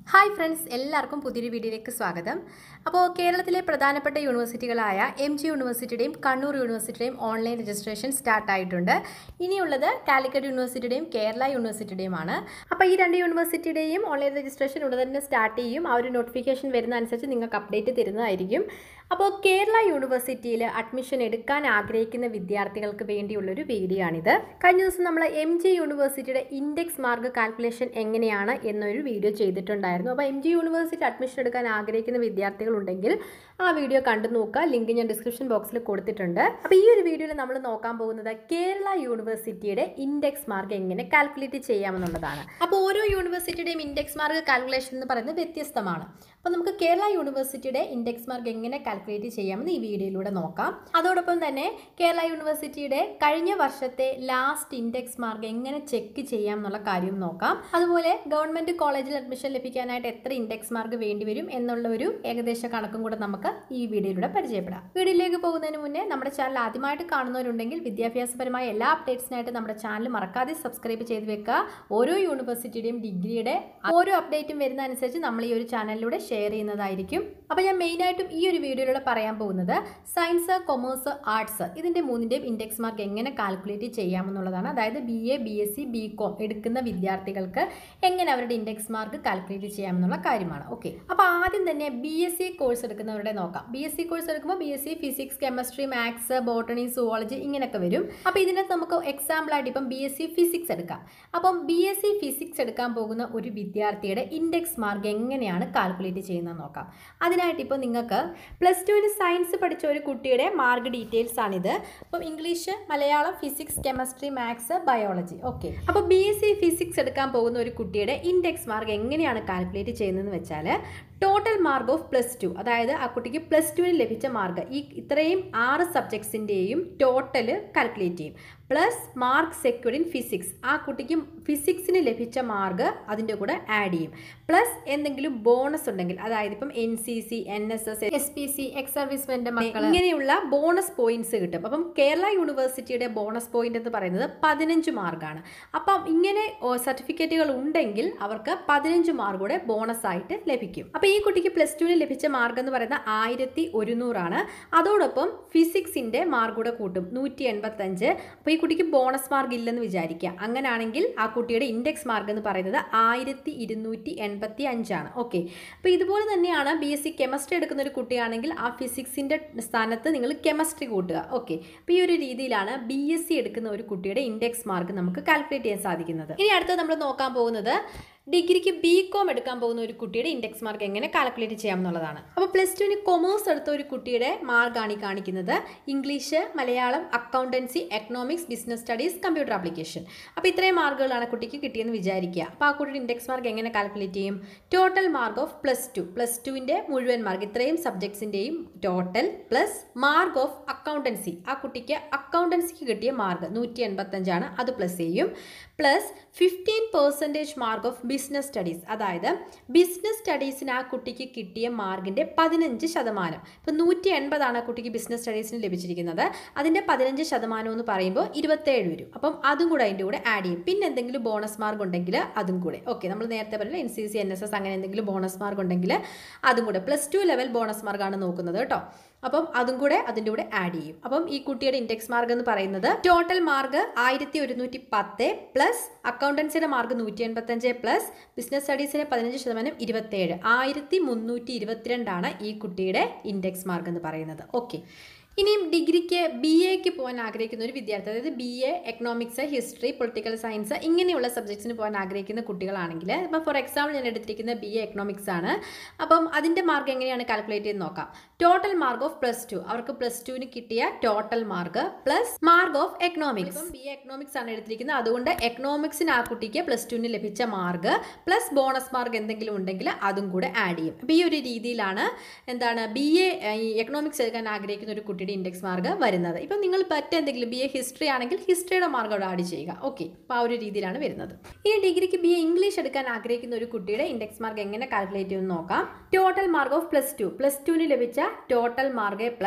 hi friends എല്ലാവർക്കും പുതിയൊരു വീഡിയോയിലേക്ക് സ്വാഗതം അപ്പോൾ കേരളത്തിലെ പ്രധാനപ്പെട്ട യൂണിവേഴ്സിറ്റികളായ എം ജി യൂണിവേഴ്സിറ്റിയുടെയും കണ്ണൂർ യൂണിവേഴ്സിറ്റിയുടെയും ഓൺലൈൻ രജിസ്ട്രേഷൻ സ്റ്റാർട്ട് ആയിട്ടുണ്ട് ഇനിയുള്ളത് കാലിക്കറ്റ് യൂണിവേഴ്സിറ്റിയുടെയും കേരള യൂണിവേഴ്സിറ്റിയുടെയുമാണ് അപ്പോൾ ഈ രണ്ട് യൂണിവേഴ്സിറ്റിയുടെയും ഓൺലൈൻ രജിസ്ട്രേഷൻ ഉടൻ തന്നെ സ്റ്റാർട്ട് ചെയ്യും ആ ഒരു നോട്ടിഫിക്കേഷൻ വരുന്ന അനുസരിച്ച് നിങ്ങൾക്ക് അപ്ഡേറ്റ് തരുന്നതായിരിക്കും അപ്പോൾ കേരള യൂണിവേഴ്സിറ്റിയിൽ അഡ്മിഷൻ എടുക്കാൻ ആഗ്രഹിക്കുന്ന വിദ്യാർത്ഥികൾക്ക് വേണ്ടിയുള്ളൊരു വീഡിയോ ആണിത് കഴിഞ്ഞ ദിവസം നമ്മൾ എം ജി യൂണിവേഴ്സിറ്റിയുടെ ഇൻഡെക്സ് മാർക്ക് കാൽക്കുലേഷൻ എങ്ങനെയാണ് എന്നൊരു വീഡിയോ ചെയ്തിട്ടുണ്ടായിരുന്നു അപ്പോൾ എം ജി യൂണിവേഴ്സിറ്റി അഡ്മിഷൻ എടുക്കാൻ ആഗ്രഹിക്കുന്ന വിദ്യാർത്ഥികളുണ്ടെങ്കിൽ ആ വീഡിയോ കണ്ടു നോക്കുക ലിങ്ക് ഞാൻ ഡിസ്ക്രിപ്ഷൻ ബോക്സിൽ കൊടുത്തിട്ടുണ്ട് അപ്പോൾ ഈ ഒരു വീഡിയോയിൽ നമ്മൾ നോക്കാൻ പോകുന്നത് കേരള യൂണിവേഴ്സിറ്റിയുടെ ഇൻഡെക്സ് മാർക്ക് എങ്ങനെ കാൽക്കുലേറ്റ് ചെയ്യാമെന്നുള്ളതാണ് അപ്പോൾ ഓരോ യൂണിവേഴ്സിറ്റിയുടെയും ഇൻഡെക്സ് മാർക്ക് കാൽക്കുലേഷൻ എന്ന് പറയുന്നത് വ്യത്യസ്തമാണ് അപ്പോൾ നമുക്ക് കേരള യൂണിവേഴ്സിറ്റിയുടെ ഇൻഡെക്സ് മാർക്ക് എങ്ങനെ കാൽക്കുലേറ്റ് ചെയ്യാമെന്ന് ഈ വീഡിയോയിലൂടെ നോക്കാം അതോടൊപ്പം തന്നെ കേരള യൂണിവേഴ്സിറ്റിയുടെ കഴിഞ്ഞ വർഷത്തെ ലാസ്റ്റ് ഇൻഡെക്സ് മാർക്ക് എങ്ങനെ ചെക്ക് ചെയ്യാം എന്നുള്ള കാര്യം നോക്കാം അതുപോലെ ഗവൺമെന്റ് കോളേജിൽ അഡ്മിഷൻ ലഭിക്കാനായിട്ട് എത്ര ഇൻഡെക്സ് മാർക്ക് വേണ്ടിവരും എന്നുള്ള ഒരു ഏകദേശ കണക്കും കൂടെ നമുക്ക് ഈ വീഡിയോയിലൂടെ പരിചയപ്പെടാം വീഡിയോയിലേക്ക് പോകുന്നതിന് മുന്നേ നമ്മുടെ ചാനൽ ആദ്യമായിട്ട് കാണുന്നവരുണ്ടെങ്കിൽ വിദ്യാഭ്യാസപരമായ എല്ലാ അപ്ഡേറ്റ്സിനായിട്ട് നമ്മുടെ ചാനൽ മറക്കാതെ സബ്സ്ക്രൈബ് ചെയ്ത് വെക്കുക ഓരോ യൂണിവേഴ്സിറ്റിയുടെയും ഡിഗ്രിയുടെ ഓരോ അപ്ഡേറ്റും വരുന്ന അനുസരിച്ച് നമ്മൾ ഈ ഒരു ചാനലിലൂടെ ഷെയർ ചെയ്യുന്നതായിരിക്കും അപ്പോൾ ഞാൻ മെയിനായിട്ടും ഈ ഒരു വീഡിയോയിലൂടെ പറയാൻ പോകുന്നത് സയൻസ് കൊമേഴ്സ് ആർട്സ് ഇതിൻ്റെ മൂന്നിൻ്റെയും ഇൻഡെക്സ് മാർക്ക് എങ്ങനെ കാൽക്കുലേറ്റ് ചെയ്യാമെന്നുള്ളതാണ് അതായത് B A B S C B com എടുക്കുന്ന വിദ്യാർത്ഥികൾക്ക് എങ്ങനെ അവരുടെ ഇൻഡെക്സ് മാർക്ക് കാൽക്കുലേറ്റ് ചെയ്യാമെന്നുള്ള കാര്യമാണ് ഓക്കെ അപ്പോൾ ആദ്യം തന്നെ ബി എസ് സി കോഴ്സ് എടുക്കുന്നവരുടെ നോക്കാം ബി എസ് സി കോഴ്സ് എടുക്കുമ്പോൾ B S C physics chemistry maths botany zoology ഇങ്ങനെയൊക്കെ വരും അപ്പോൾ ഇതിനകത്ത് നമുക്ക് എക്സാമ്പിൾ ആയിട്ട് ഇപ്പം ബി എസ് സി ഫിസിക്സ് എടുക്കാം അപ്പം ബി എസ് സി ഫിസിക്സ് എടുക്കാൻ പോകുന്ന ഒരു വിദ്യാർത്ഥിയുടെ ഇൻഡെക്സ് മാർക്ക് എങ്ങനെയാണ് കാൽക്കുലേറ്റ് ചെയ്യുന്നത് നോക്കാം അതിനായിട്ട് ഇപ്പോൾ നിങ്ങൾക്ക് പ്ലസ് ടുവിന് സയൻസ് പഠിച്ച ഒരു കുട്ടിയുടെ മാർക്ക് ഡീറ്റെയിൽസ് ആണിത് അപ്പം English Malayalam physics chemistry maths biology okay അപ്പോൾ ബി എസ് സി ഫിസിക്സ് എടുക്കാൻ പോകുന്ന ഒരു കുട്ടിയുടെ ഇൻഡെക്സ് മാർക്ക് എങ്ങനെയാണ് കാൽക്കുലേറ്റ് ചെയ്യുന്നതെന്ന് വെച്ചാൽ total mark of plus two അതായത് ആ കുട്ടിക്ക് പ്ലസ് ടുവിന് ലഭിച്ച മാർക്ക് ഈ ഇത്രയും ആറ് സബ്ജക്ട്സിൻ്റെയും ടോട്ടൽ കാൽക്കുലേറ്റ് ചെയ്യും plus mark secured in physics ആ കുട്ടിക്ക് ഫിസിക്സിന് ലഭിച്ച മാർക്ക് അതിൻ്റെ കൂടെ ആഡ് ചെയ്യും പ്ലസ് എന്തെങ്കിലും ബോണസ് ഉണ്ടെങ്കിൽ അതായത് ഇപ്പം N C C N S S S P C ex സർവീസ്മെൻ്റെ മക്കൾ ഇങ്ങനെയുള്ള ബോണസ് പോയിന്റ്സ് കിട്ടും അപ്പം കേരള യൂണിവേഴ്സിറ്റിയുടെ ബോണസ് പോയിന്റ് എന്ന് പറയുന്നത് പതിനഞ്ച് മാർക്കാണ് അപ്പം ഇങ്ങനെ സർട്ടിഫിക്കറ്റുകൾ ഉണ്ടെങ്കിൽ അവർക്ക് പതിനഞ്ച് മാർക്ക് കൂടെ ബോണസ് ആയിട്ട് ലഭിക്കും അപ്പോൾ ഈ കുട്ടിക്ക് പ്ലസ് ടുവിന് ലഭിച്ച മാർക്ക് എന്ന് പറയുന്നത് ആയിരത്തി ഒരുന്നൂറാണ് അതോടൊപ്പം ഫിസിക്സിൻ്റെ മാർക്ക് കൂടെ കൂട്ടും നൂറ്റി എൺപത്തഞ്ച് അപ്പോൾ ഈ കുട്ടിക്ക് ബോണസ് മാർക്ക് ഇല്ലെന്ന് വിചാരിക്കുക അങ്ങനെയാണെങ്കിൽ ആ കുട്ടിയുടെ ഇൻഡെക്സ് മാർക്ക് എന്ന് പറയുന്നത് ആയിരത്തി ഇരുന്നൂറ്റി എൺപത്തി അഞ്ചാണ് ഓക്കെ അപ്പോൾ ഇതുപോലെ തന്നെയാണ് ബി എസ് സി കെമിസ്ട്രി എടുക്കുന്ന ഒരു കുട്ടിയാണെങ്കിൽ ആ ഫിസിക്സിൻ്റെ സ്ഥാനത്ത് നിങ്ങൾ കെമിസ്ട്രി കൂട്ടുക ഓക്കെ അപ്പോൾ ഈ ഒരു രീതിയിലാണ് ബി എസ് സി എടുക്കുന്ന ഒരു കുട്ടിയുടെ ഇൻഡെക്സ് മാർക്ക് നമുക്ക് കാൽക്കുലേറ്റ് ചെയ്യാൻ സാധിക്കുന്നത് ഇനി അടുത്തത് നമ്മൾ നോക്കാൻ പോകുന്നത് ഡിഗ്രിക്ക് ബി കോം എടുക്കാൻ പോകുന്ന ഒരു കുട്ടിയുടെ ഇൻഡെക്സ് മാർക്ക് എങ്ങനെ കാൽക്കുലേറ്റ് ചെയ്യാം എന്നുള്ളതാണ് അപ്പോൾ പ്ലസ് ടുവിന് കൊമേഴ്സ് എടുത്ത ഒരു കുട്ടിയുടെ മാർക്കാണ് ഈ കാണിക്കുന്നത് English Malayalam accountancy economics business studies computer application അപ്പോൾ ഇത്രയും മാർക്കുകളാണ് കുട്ടിക്ക് കിട്ടിയെന്ന് വിചാരിക്കുക അപ്പോൾ ആ കുട്ടിയുടെ ഇൻഡെക്സ് മാർക്ക് എങ്ങനെ കാൽക്കുലേറ്റ് ചെയ്യും total mark of plus two plus ടുവിൻ്റെ മുഴുവൻ മാർക്ക് ഇത്രയും സബ്ജക്ട്സിൻ്റെയും total plus mark of accountancy ആ കുട്ടിക്ക് അക്കൗണ്ടൻസിക്ക് കിട്ടിയ മാർക്ക് നൂറ്റി എൺപത്തഞ്ചാണ് അത് പ്ലസ് ചെയ്യും plus fifteen percentage mark of business studies അതായത് ബിസിനസ് സ്റ്റഡീസിന് ആ കുട്ടിക്ക് കിട്ടിയ മാർക്കിൻ്റെ പതിനഞ്ച് ശതമാനം ഇപ്പം നൂറ്റി എൺപതാണ് ആ കുട്ടിക്ക് ബിസിനസ് സ്റ്റഡീസിന് ലഭിച്ചിരിക്കുന്നത് അതിൻ്റെ പതിനഞ്ച് ശതമാനം എന്ന് പറയുമ്പോൾ ഇരുപത്തേഴ് വരും അപ്പം അതും കൂടെ അതിൻ്റെ കൂടെ ആഡ് ചെയ്യും പിന്നെ എന്തെങ്കിലും ബോണസ് മാർക്ക് ഉണ്ടെങ്കിൽ അതും കൂടെ ഓക്കെ നമ്മൾ നേരത്തെ പറഞ്ഞ N C C N S S അങ്ങനെ എന്തെങ്കിലും ബോണസ് മാർക്ക് ഉണ്ടെങ്കിൽ അതും കൂടെ പ്ലസ് ടു ലെവൽ ബോണസ് മാർക്കാണ് നോക്കുന്നത് കേട്ടോ അപ്പം അതും കൂടെ അതിൻ്റെ കൂടെ ആഡ് ചെയ്യും അപ്പം ഈ കുട്ടിയുടെ ഇൻഡെക്സ് മാർക്ക് എന്ന് പറയുന്നത് ടോട്ടൽ മാർക്ക് ആയിരത്തി ഒരുന്നൂറ്റി പത്ത് പ്ലസ് അക്കൗണ്ടൻസിയുടെ മാർക്ക് നൂറ്റി എൺപത്തഞ്ച് പ്ലസ് ബിസിനസ് സ്റ്റഡീസിന് പതിനഞ്ച് ശതമാനം ഇരുപത്തേഴ് ആയിരത്തി മുന്നൂറ്റി ഇരുപത്തിരണ്ടാണ് ഈ കുട്ടിയുടെ ഇൻഡെക്സ് മാർക്ക് എന്ന് പറയുന്നത് ഓക്കെ ഇനിയും ഡിഗ്രിക്ക് ബി എക്ക് പോകാൻ ആഗ്രഹിക്കുന്ന ഒരു വിദ്യാർത്ഥി അതായത് B A economics history political science ഇങ്ങനെയുള്ള സബ്ജക്ട്സിന് പോകാൻ ആഗ്രഹിക്കുന്ന കുട്ടികളാണെങ്കിൽ ഇപ്പോൾ ഫോർ എക്സാമ്പിൾ ഞാൻ എടുത്തിരിക്കുന്ന ബി എ എക്കണോമിക്സ് ആണ് അപ്പം അതിൻ്റെ മാർക്ക് എങ്ങനെയാണ് കാൽക്കുലേറ്റ് ചെയ്ത് നോക്കാം total mark of plus two അവർക്ക് പ്ലസ് ടുവിന് കിട്ടിയ total mark plus mark of economics B A economics ആണ് എടുത്തിരിക്കുന്നത് അതുകൊണ്ട് എക്കണോമിക്സിന് ആ കുട്ടിക്ക് പ്ലസ് ടുവിന് ലഭിച്ച മാർക്ക് പ്ലസ് ബോണസ് മാർക്ക് എന്തെങ്കിലും ഉണ്ടെങ്കിൽ അതും കൂടെ ആഡ് ചെയ്യും അപ്പോൾ ഈ ഒരു രീതിയിലാണ് എന്താണ് ബി എ എക്കണോമിക്സ് എടുക്കാൻ ആഗ്രഹിക്കുന്ന ഒരു കുട്ടിയുടെ ഇൻഡെക്സ് മാർക്ക് വരുന്നത് ഇപ്പം നിങ്ങൾ മറ്റെന്തെങ്കിലും ബി എ ഹിസ്റ്ററി ആണെങ്കിൽ ഹിസ്റ്ററിയുടെ മാർക്ക് അവിടെ ആഡ് ചെയ്യുക ഓക്കെ അപ്പോൾ ആ ഒരു രീതിയിലാണ് വരുന്നത് ഇനി ഡിഗ്രിക്ക് ബി എ ഇംഗ്ലീഷ് എടുക്കാൻ ആഗ്രഹിക്കുന്ന ഒരു കുട്ടിയുടെ ഇൻഡെക്സ് മാർക്ക് എങ്ങനെ കാൽക്കുലേറ്റ് ചെയ്യുമെന്ന് നോക്കാം total mark of plus two plus ടുവിന് ലഭിച്ച total mark plus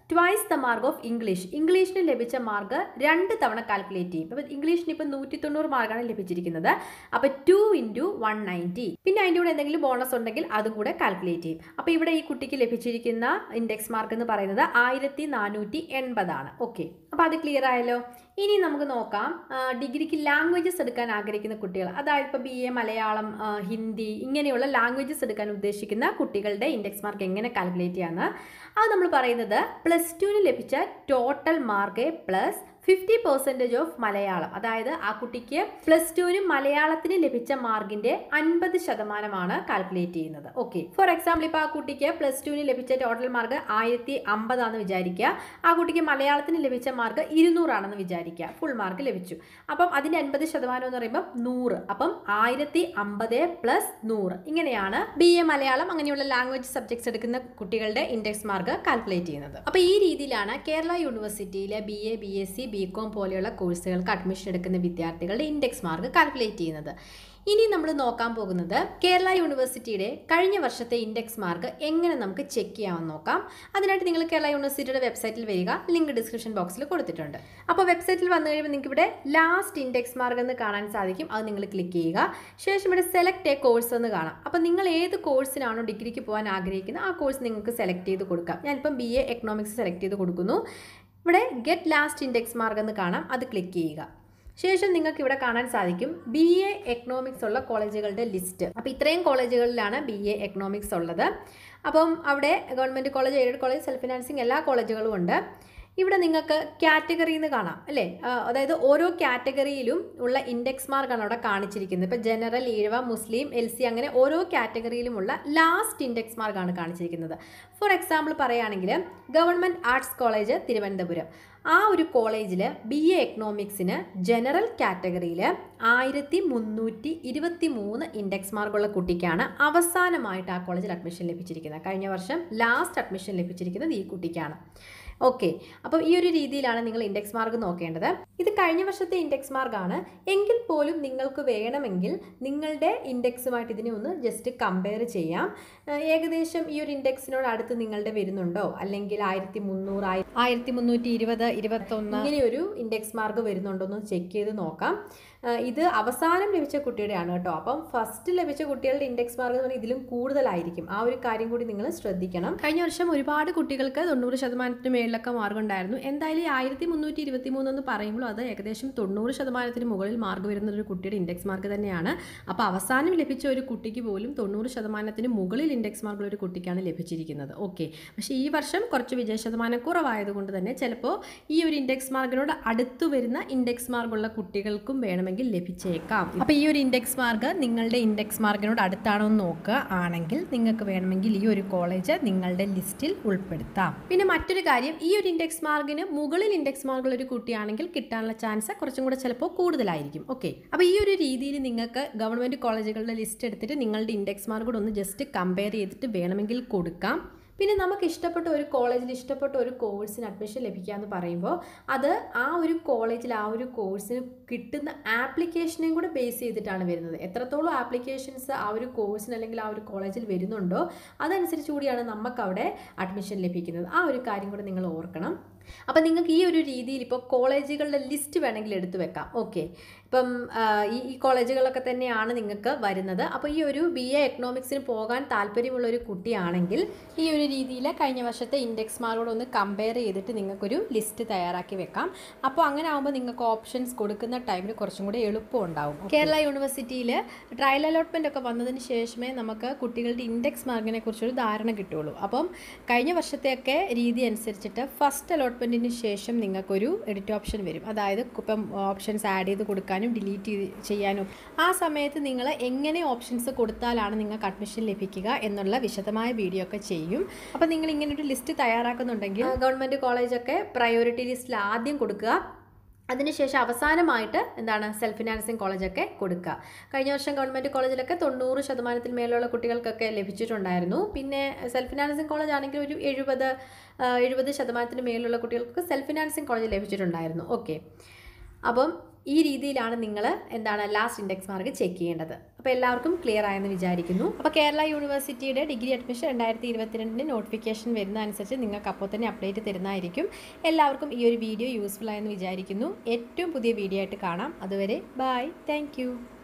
twice the mark of English ഇംഗ്ലീഷിന് ലഭിച്ച മാർക്ക് രണ്ട് തവണ കാൽക്കുലേറ്റ് ചെയ്യും അപ്പോൾ ഇംഗ്ലീഷിന് ഇപ്പോൾ നൂറ്റി തൊണ്ണൂറ് മാർക്കാണ് ലഭിച്ചിരിക്കുന്നത് അപ്പോൾ ടു ഇൻറ്റു വൺ നയൻറ്റി പിന്നെ അതിൻ്റെ കൂടെ എന്തെങ്കിലും ബോണസ് ഉണ്ടെങ്കിൽ അതും കൂടെ കാൽക്കുലേറ്റ് ചെയ്യും അപ്പോൾ ഇവിടെ ഈ കുട്ടിക്ക് ലഭിച്ചിരിക്കുന്ന ഇൻഡെക്സ് മാർക്ക് എന്ന് പറയുന്നത് ആയിരത്തി നാനൂറ്റി എൺപതാണ് ഓക്കെ അപ്പോൾ അത് ക്ലിയർ ആയല്ലോ ഇനി നമുക്ക് നോക്കാം ആ, ഡിഗ്രിക്ക് ലാംഗ്വേജസ് എടുക്കാൻ ആഗ്രഹിക്കുന്ന കുട്ടികൾ അതായത് ഇപ്പോൾ ബി എ മലയാളം ആ, ഹിന്ദി ഇങ്ങനെയുള്ള ലാംഗ്വേജസ് എടുക്കാൻ ഉദ്ദേശിക്കുന്ന കുട്ടികളുടെ ഇൻഡെക്സ് മാർക്ക് എങ്ങനെ കാൽക്കുലേറ്റ് ചെയ്യാമെന്ന് അത് നമ്മൾ പറയുന്നത് പ്ലസ് ടുവിന് ലഭിച്ച total mark plus fifty percentage of Malayalam അതായത് ആ കുട്ടിക്ക് പ്ലസ് ടുവിന് മലയാളത്തിന് ലഭിച്ച മാർക്കിന്റെ അൻപത് ശതമാനമാണ് കാൽക്കുലേറ്റ് ചെയ്യുന്നത് ഓക്കെ ഫോർ എക്സാമ്പിൾ ഇപ്പോൾ ആ കുട്ടിക്ക് പ്ലസ് ടുവിന് ലഭിച്ച ടോട്ടൽ മാർക്ക് ആയിരത്തി അമ്പതാണെന്ന് വിചാരിക്കുക ആ കുട്ടിക്ക് മലയാളത്തിന് ലഭിച്ച മാർക്ക് ഇരുന്നൂറാണെന്ന് വിചാരിക്കുക ഫുൾ മാർക്ക് ലഭിച്ചു അപ്പം അതിന്റെ അൻപത് ശതമാനം എന്ന് പറയുമ്പോൾ നൂറ് അപ്പം ആയിരത്തി അമ്പത് പ്ലസ് നൂറ് ഇങ്ങനെയാണ് ബി എ മലയാളം അങ്ങനെയുള്ള ലാംഗ്വേജ് സബ്ജക്ട്സ് എടുക്കുന്ന കുട്ടികളുടെ ഇൻഡെക്സ് മാർക്ക് കാൽക്കുലേറ്റ് ചെയ്യുന്നത് അപ്പോൾ ഈ രീതിയിലാണ് കേരള യൂണിവേഴ്സിറ്റിയിലെ B A B S C B com പോലെയുള്ള കോഴ്സുകൾക്ക് അഡ്മിഷൻ എടുക്കുന്ന വിദ്യാർത്ഥികളുടെ ഇൻഡെക്സ് മാർക്ക് കാൽക്കുലേറ്റ് ചെയ്യുന്നത് ഇനി നമ്മൾ നോക്കാൻ പോകുന്നത് കേരള യൂണിവേഴ്സിറ്റിയുടെ കഴിഞ്ഞ വർഷത്തെ ഇൻഡെക്സ് മാർക്ക് എങ്ങനെ നമുക്ക് ചെക്ക് ചെയ്യാമെന്ന് നോക്കാം അതിനായിട്ട് നിങ്ങൾ കേരള യൂണിവേഴ്സിറ്റിയുടെ വെബ്സൈറ്റിൽ വരിക ലിങ്ക് ഡിസ്ക്രിപ്ഷൻ ബോക്സിൽ കൊടുത്തിട്ടുണ്ട് അപ്പോൾ വെബ്സൈറ്റിൽ വന്നു കഴിയുമ്പോൾ നിങ്ങൾക്ക് ഇവിടെ ലാസ്റ്റ് ഇൻഡെക്സ് മാർക്ക് എന്ന് കാണാൻ സാധിക്കും അത് നിങ്ങൾ ക്ലിക്ക് ചെയ്യുക ശേഷം ഇവിടെ സെലക്ട് എ കോഴ്സ് എന്ന് കാണാം അപ്പോൾ നിങ്ങൾ ഏത് കോഴ്സിനാണോ ഡിഗ്രിക്ക് പോകാൻ ആഗ്രഹിക്കുന്നത് ആ കോഴ്സ് നിങ്ങൾക്ക് സെലക്ട് ചെയ്ത് കൊടുക്കാം ഞാനിപ്പം ബി എ എക്കണോമിക്സ് സെലക്ട് ചെയ്ത് കൊടുക്കുന്നു ഇവിടെ ഗെറ്റ് ലാസ്റ്റ് ഇൻഡെക്സ് മാർക്ക് എന്ന് കാണാം അത് ക്ലിക്ക് ചെയ്യുക ശേഷം നിങ്ങൾക്ക് ഇവിടെ കാണാൻ സാധിക്കും ബി എ എക്കണോമിക്സ് ഉള്ള കോളേജുകളുടെ ലിസ്റ്റ് അപ്പോൾ ഇത്രയും കോളേജുകളിലാണ് ബി എ എക്കണോമിക്സ് ഉള്ളത് അപ്പം അവിടെ government college aided college self financing എല്ലാ കോളേജുകളും ഉണ്ട് ഇവിടെ നിങ്ങൾക്ക് കാറ്റഗറി എന്ന് കാണാം അല്ലേ ആ, അതായത് ഓരോ കാറ്റഗറിയിലും ഉള്ള ഇൻഡെക്സ് മാർക്കാണ് അവിടെ കാണിച്ചിരിക്കുന്നത് ഇപ്പോൾ ജനറൽ ഈഴവ മുസ്ലിം എൽ സി അങ്ങനെ ഓരോ കാറ്റഗറിയിലുമുള്ള ലാസ്റ്റ് ഇൻഡെക്സ് മാർക്കാണ് കാണിച്ചിരിക്കുന്നത് ഫോർ എക്സാമ്പിൾ പറയുകയാണെങ്കിൽ ഗവൺമെൻറ് ആർട്സ് കോളേജ് തിരുവനന്തപുരം ആ ഒരു കോളേജിൽ ബി എ എക്കണോമിക്സിന് ജനറൽ കാറ്റഗറിയിൽ ആയിരത്തി മുന്നൂറ്റി ഇരുപത്തി മൂന്ന് ഇൻഡെക്സ് മാർക്കുള്ള കുട്ടിക്കാണ് അവസാനമായിട്ട് ആ കോളേജിൽ അഡ്മിഷൻ ലഭിച്ചിരിക്കുന്നത് കഴിഞ്ഞ വർഷം ലാസ്റ്റ് അഡ്മിഷൻ ലഭിച്ചിരിക്കുന്നത് ഈ കുട്ടിക്കാണ് ഓക്കെ അപ്പോൾ ഈ ഒരു രീതിയിലാണ് നിങ്ങൾ ഇൻഡെക്സ് മാർക്ക് നോക്കേണ്ടത് ഇത് കഴിഞ്ഞ വർഷത്തെ ഇൻഡെക്സ് മാർക്കാണ് എങ്കിൽ പോലും നിങ്ങൾക്ക് വേണമെങ്കിൽ നിങ്ങളുടെ ഇൻഡെക്സുമായിട്ട് ഇതിനെ ഒന്ന് ജസ്റ്റ് കമ്പയർ ചെയ്യാം ഏഹ് ഏകദേശം ഈ ഒരു ഇൻഡെക്സിനോട് അടുത്ത് നിങ്ങളുടെ വരുന്നുണ്ടോ അല്ലെങ്കിൽ ആയിരത്തി മുന്നൂറ് ആയിരത്തി മുന്നൂറ്റി ഇരുപത് ഇരുപത്തൊന്ന് ഇങ്ങനെ ഒരു ഇൻഡെക്സ് മാർക്ക് വരുന്നുണ്ടോ എന്ന് ചെക്ക് ചെയ്ത് നോക്കാം ഏഹ് ഇത് അവസാനം ലഭിച്ച കുട്ടിയുടെയാണ് കേട്ടോ അപ്പം ഫസ്റ്റ് ലഭിച്ച കുട്ടികളുടെ ഇൻഡെക്സ് മാർക്ക് എന്ന് പറഞ്ഞാൽ ഇതിലും കൂടുതലായിരിക്കും ആ ഒരു കാര്യം കൂടി നിങ്ങൾ ശ്രദ്ധിക്കണം കഴിഞ്ഞ വർഷം ഒരുപാട് കുട്ടികൾക്ക് തൊണ്ണൂറ് ശതമാനത്തിന് മേളിലൊക്കെ മാർക്ക് ഉണ്ടായിരുന്നു എന്തായാലും ഈ ആയിരത്തി മുന്നൂറ്റി ഇരുപത്തി മൂന്ന് എന്ന് പറയുമ്പോൾ അത് ഏകദേശം തൊണ്ണൂറ് ശതമാനത്തിന് മുകളിൽ മാർക്ക് വരുന്ന ഒരു കുട്ടിയുടെ ഇൻഡെക്സ് മാർക്ക് തന്നെയാണ് അപ്പോൾ അവസാനം ലഭിച്ച ഒരു കുട്ടിക്ക് പോലും തൊണ്ണൂറ് ശതമാനത്തിന് മുകളിൽ ഇൻഡെക്സ് മാർക്കുള്ള ഒരു കുട്ടിക്കാണ് ലഭിച്ചിരിക്കുന്നത് ഓക്കെ പക്ഷേ ഈ വർഷം കുറച്ച് വിജയ ശതമാനം കുറവായതുകൊണ്ട് തന്നെ ചിലപ്പോൾ ഈ ഒരു ഇൻഡെക്സ് മാർക്കിനോട് അടുത്ത് വരുന്ന ഇൻഡെക്സ് മാർക്കുള്ള കുട്ടികൾക്കും വേണമെങ്കിൽ ലഭിച്ചേക്കാം അപ്പോൾ ഈ ഒരു ഇൻഡെക്സ് മാർക്ക് നിങ്ങളുടെ ഇൻഡെക്സ് മാർക്കിനോട് അടുത്താണോ എന്ന് നോക്കുക ആണെങ്കിൽ നിങ്ങൾക്ക് വേണമെങ്കിൽ ഈ ഒരു കോളേജ് നിങ്ങളുടെ ലിസ്റ്റിൽ ഉൾപ്പെടുത്താം പിന്നെ മറ്റൊരു കാര്യം ഈ ഒരു ഇൻഡെക്സ് മാർക്കിന് മുകളിൽ ഇൻഡെക്സ് മാർക്കുള്ള ഒരു കുട്ടിയാണെങ്കിൽ കിട്ടാനുള്ള ചാൻസ് കുറച്ചും കൂടെ ചിലപ്പോൾ കൂടുതലായിരിക്കും ഓക്കെ അപ്പോൾ ഈ ഒരു രീതിയിൽ നിങ്ങൾക്ക് ഗവൺമെൻറ് കോളേജുകളുടെ ലിസ്റ്റ് എടുത്തിട്ട് നിങ്ങളുടെ ഇൻഡെക്സ് മാർക്ക് കൂടെ ഒന്ന് ജസ്റ്റ് കമ്പയർ ചെയ്തിട്ട് വേണമെങ്കിൽ കൊടുക്കാം പിന്നെ നമുക്ക് ഇഷ്ടപ്പെട്ട ഒരു കോളേജിൽ ഇഷ്ടപ്പെട്ട ഒരു കോഴ്സിന് അഡ്മിഷൻ ലഭിക്കുക എന്ന് പറയുമ്പോൾ അത് ആ ഒരു കോളേജിൽ ആ ഒരു കോഴ്സിന് കിട്ടുന്ന ആപ്ലിക്കേഷനെയും കൂടെ ബേസ് ചെയ്തിട്ടാണ് വരുന്നത് എത്രത്തോളം ആപ്ലിക്കേഷൻസ് ആ ഒരു കോഴ്സിന് അല്ലെങ്കിൽ ആ ഒരു കോളേജിൽ വരുന്നുണ്ടോ അതനുസരിച്ച് കൂടിയാണ് നമുക്ക് അവിടെ അഡ്മിഷൻ ലഭിക്കുന്നത് ആ ഒരു കാര്യം കൂടെ നിങ്ങൾ ഓർക്കണം അപ്പം നിങ്ങൾക്ക് ഈ ഒരു രീതിയിൽ ഇപ്പോൾ കോളേജുകളുടെ ലിസ്റ്റ് വേണമെങ്കിൽ എടുത്തു വെക്കാം ഓക്കെ ഇപ്പം ആ, ഈ ഈ കോളേജുകളൊക്കെ തന്നെയാണ് നിങ്ങൾക്ക് വരുന്നത് അപ്പോൾ ഈ ഒരു ബി എ എക്കണോമിക്സിന് പോകാൻ താല്പര്യമുള്ള ഒരു കുട്ടിയാണെങ്കിൽ ഈ ഒരു രീതിയിൽ കഴിഞ്ഞ വർഷത്തെ ഇൻഡെക്സ് മാർക്കോട് ഒന്ന് കമ്പയർ ചെയ്തിട്ട് നിങ്ങൾക്കൊരു ലിസ്റ്റ് തയ്യാറാക്കി വെക്കാം അപ്പോൾ അങ്ങനെ ആകുമ്പോൾ നിങ്ങൾക്ക് ഓപ്ഷൻസ് കൊടുക്കുന്ന ടൈമിൽ കുറച്ചും കൂടി എളുപ്പം ഉണ്ടാവും കേരള യൂണിവേഴ്സിറ്റിയിൽ ട്രയൽ അലോട്ട്മെൻ്റ് ഒക്കെ വന്നതിന് ശേഷമേ നമുക്ക് കുട്ടികളുടെ ഇൻഡെക്സ് മാർക്കിനെ കുറിച്ചൊരു ധാരണ കിട്ടുള്ളൂ അപ്പം കഴിഞ്ഞ വർഷത്തെയൊക്കെ രീതി അനുസരിച്ചിട്ട് ഫസ്റ്റ് അലോട്ട്മെൻറ്റിന് ശേഷം നിങ്ങൾക്കൊരു എഡിറ്റ് ഓപ്ഷൻ വരും അതായത് ഇപ്പം ഓപ്ഷൻസ് ആഡ് ചെയ്ത് കൊടുക്കാനും ഡിലീറ്റ് ചെയ്യാനും ആ സമയത്ത് നിങ്ങൾ എങ്ങനെ ഓപ്ഷൻസ് കൊടുത്താലാണ് നിങ്ങൾക്ക് അഡ്മിഷൻ ലഭിക്കുക എന്നുള്ള വിശദമായ വീഡിയോ ഒക്കെ ചെയ്യും അപ്പോൾ നിങ്ങൾ ഇങ്ങനെ ഒരു ലിസ്റ്റ് തയ്യാറാക്കുന്നുണ്ടെങ്കിൽ ഗവൺമെൻറ് കോളേജൊക്കെ പ്രയോറിറ്റി ലിസ്റ്റിൽ ആദ്യം കൊടുക്കുക അതിനുശേഷം അവസാനമായിട്ട് എന്താണ് സെൽഫ് ഫിനാൻസിങ് കോളേജൊക്കെ കൊടുക്കുക കഴിഞ്ഞ വർഷം ഗവൺമെൻറ് കോളേജിലൊക്കെ തൊണ്ണൂറ് ശതമാനത്തിൽ മേലുള്ള കുട്ടികൾക്കൊക്കെ ലഭിച്ചിട്ടുണ്ടായിരുന്നു പിന്നെ സെൽഫ് ഫിനാൻസിങ് കോളേജ് ആണെങ്കിൽ ഒരു എഴുപത് എഴുപത് ശതമാനത്തിന് മേലുള്ള കുട്ടികൾക്ക് സെൽഫ് ഫിനാൻസിങ് കോളേജ് ലഭിച്ചിട്ടുണ്ടായിരുന്നു ഓക്കെ അപ്പം ഈ രീതിയിലാണ് നിങ്ങൾ എന്താണ് ലാസ്റ്റ് ഇൻഡെക്സ് മാർക്ക് ചെക്ക് ചെയ്യേണ്ടത് അപ്പോൾ എല്ലാവർക്കും ക്ലിയർ ആയെന്ന് വിചാരിക്കുന്നു അപ്പോൾ കേരള യൂണിവേഴ്സിറ്റിയുടെ ഡിഗ്രി അഡ്മിഷൻ രണ്ടായിരത്തി ഇരുപത്തിരണ്ടിന് നോട്ടിഫിക്കേഷൻ വരുന്ന അനുസരിച്ച് നിങ്ങൾക്ക് അപ്പോൾ തന്നെ അപ്ഡേറ്റ് തരുന്നതായിരിക്കും എല്ലാവർക്കും ഈ ഒരു വീഡിയോ യൂസ്ഫുൾ ആയെന്ന് വിചാരിക്കുന്നു ഏറ്റവും പുതിയ വീഡിയോ ആയിട്ട് കാണാം അതുവരെ ബൈ താങ്ക്